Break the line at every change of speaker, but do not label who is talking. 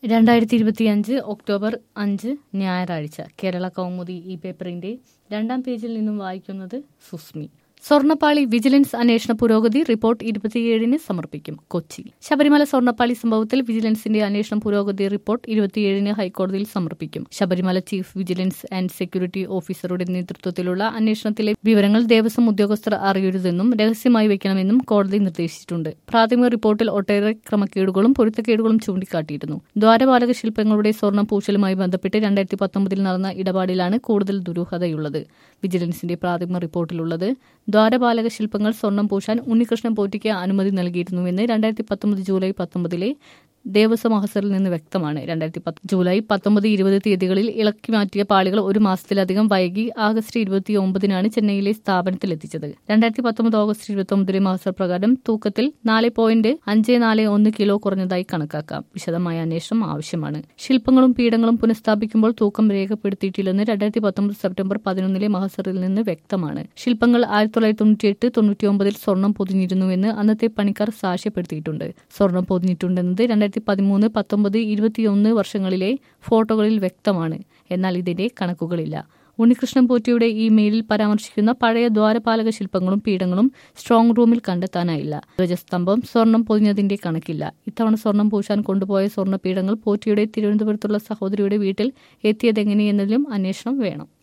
രണ്ടായിരത്തി ഇരുപത്തിയഞ്ച് ഒക്ടോബർ അഞ്ച് ഞായറാഴ്ച കേരള കൗമുദി ഈ പേപ്പറിന്റെ രണ്ടാം പേജിൽ നിന്നും വായിക്കുന്നത് സുസ്മി സ്വർണ്ണപ്പാളി വിജിലൻസ് അന്വേഷണ പുരോഗതി റിപ്പോർട്ട് ഇരുപത്തിയേഴിന് സമർപ്പിക്കും കൊച്ചി ശബരിമല സ്വർണ്ണപ്പാളി സംഭവത്തിൽ വിജിലൻസിന്റെ അന്വേഷണ പുരോഗതി റിപ്പോർട്ട് ഇരുപത്തിയേഴിന് ഹൈക്കോടതിയിൽ സമർപ്പിക്കും Sabarimala chief vigilance and security ഓഫീസറുടെ നേതൃത്വത്തിലുള്ള അന്വേഷണത്തിലെ വിവരങ്ങൾ ദേവസ്വം ഉദ്യോഗസ്ഥർ അറിയരുതെന്നും രഹസ്യമായി വെക്കണമെന്നും കോടതി നിർദ്ദേശിച്ചിട്ടുണ്ട് പ്രാഥമിക റിപ്പോർട്ടിൽ ഒട്ടേറെ ക്രമക്കേടുകളും പൊരുത്തക്കേടുകളും ചൂണ്ടിക്കാട്ടിയിരുന്നു ദ്വാരപാലക ശില്പങ്ങളുടെ സ്വർണ്ണ പൂശലുമായി ബന്ധപ്പെട്ട് രണ്ടായിരത്തി പത്തൊമ്പതിൽ നടന്ന ഇടപാടിലാണ് കൂടുതൽ ദുരൂഹതയുള്ളത് വിജിലൻസിന്റെ പ്രാഥമിക റിപ്പോർട്ടിലുള്ളത് ദ്വാരപാലക ശില്പങ്ങൾ സ്വർണം പൂശാൻ ഉണ്ണികൃഷ്ണൻ പോറ്റിക്ക് അനുമതി നൽകിയിരുന്നുവെന്ന് രണ്ടായിരത്തി പത്തൊമ്പത് ജൂലൈ പത്തൊമ്പതിലെ ദേവസ്വം മഹസറിൽ നിന്ന് വ്യക്തമാണ് രണ്ടായിരത്തി പത്ത് ജൂലൈ പത്തൊമ്പത് ഇരുപത് തീയതികളിൽ ഇളക്കി മാറ്റിയ പാളികൾ ഒരു മാസത്തിലധികം വൈകി ആഗസ്റ്റ് ഇരുപത്തി ഒമ്പതിനാണ് ചെന്നൈയിലെ സ്ഥാപനത്തിൽ എത്തിച്ചത് രണ്ടായിരത്തി പത്തൊമ്പത് ഓഗസ്റ്റ് ഇരുപത്തി ഒമ്പതിലെ മഹസർ പ്രകാരം തൂക്കത്തിൽ നാല് പോയിന്റ് അഞ്ച് നാല് ഒന്ന് കിലോ കുറഞ്ഞതായി കണക്കാക്കാം വിശദമായ അന്വേഷണം ആവശ്യമാണ് ശില്പങ്ങളും പീഠങ്ങളും പുനഃസ്ഥാപിക്കുമ്പോൾ തൂക്കം രേഖപ്പെടുത്തിയിട്ടില്ലെന്ന് രണ്ടായിരത്തി പത്തൊമ്പത് സെപ്റ്റംബർ പതിനൊന്നിലെ മഹസറിൽ നിന്ന് വ്യക്തമാണ് ശില്പങ്ങൾ ആയിരത്തി തൊള്ളായിരത്തി തൊണ്ണൂറ്റിയെട്ട് തൊണ്ണൂറ്റിയൊമ്പതിൽ സ്വർണം പൊതിഞ്ഞിരുന്നുവെന്ന് അന്നത്തെ പണിക്കാർ സാക്ഷ്യപ്പെടുത്തിയിട്ടുണ്ട് സ്വർണം പൊതിഞ്ഞിട്ടുണ്ടെന്നത് രണ്ടായിരത്തി പതിമൂന്ന് പത്തൊമ്പത് ഇരുപത്തിയൊന്ന് വർഷങ്ങളിലെ ഫോട്ടോകളിൽ വ്യക്തമാണ് എന്നാൽ ഇതിന്റെ കണക്കുകളില്ല ഉണ്ണികൃഷ്ണൻ പോറ്റിയുടെ ഈ മെയിലിൽ പരാമർശിക്കുന്ന പഴയ ദ്വാരപാലക ശില്പങ്ങളും പീഠങ്ങളും സ്ട്രോങ് റൂമിൽ കണ്ടെത്താനായില്ല ധ്വജസ്തംഭം സ്വർണം പൊതിഞ്ഞതിന്റെ കണക്കില്ല ഇത്തവണ സ്വർണം പൂശാൻ കൊണ്ടുപോയ സ്വർണ്ണ പീഠങ്ങൾ പോറ്റിയുടെ തിരുവനന്തപുരത്തുള്ള സഹോദരിയുടെ വീട്ടിൽ എത്തിയതെങ്ങനെയെന്നതിലും അന്വേഷണം വേണം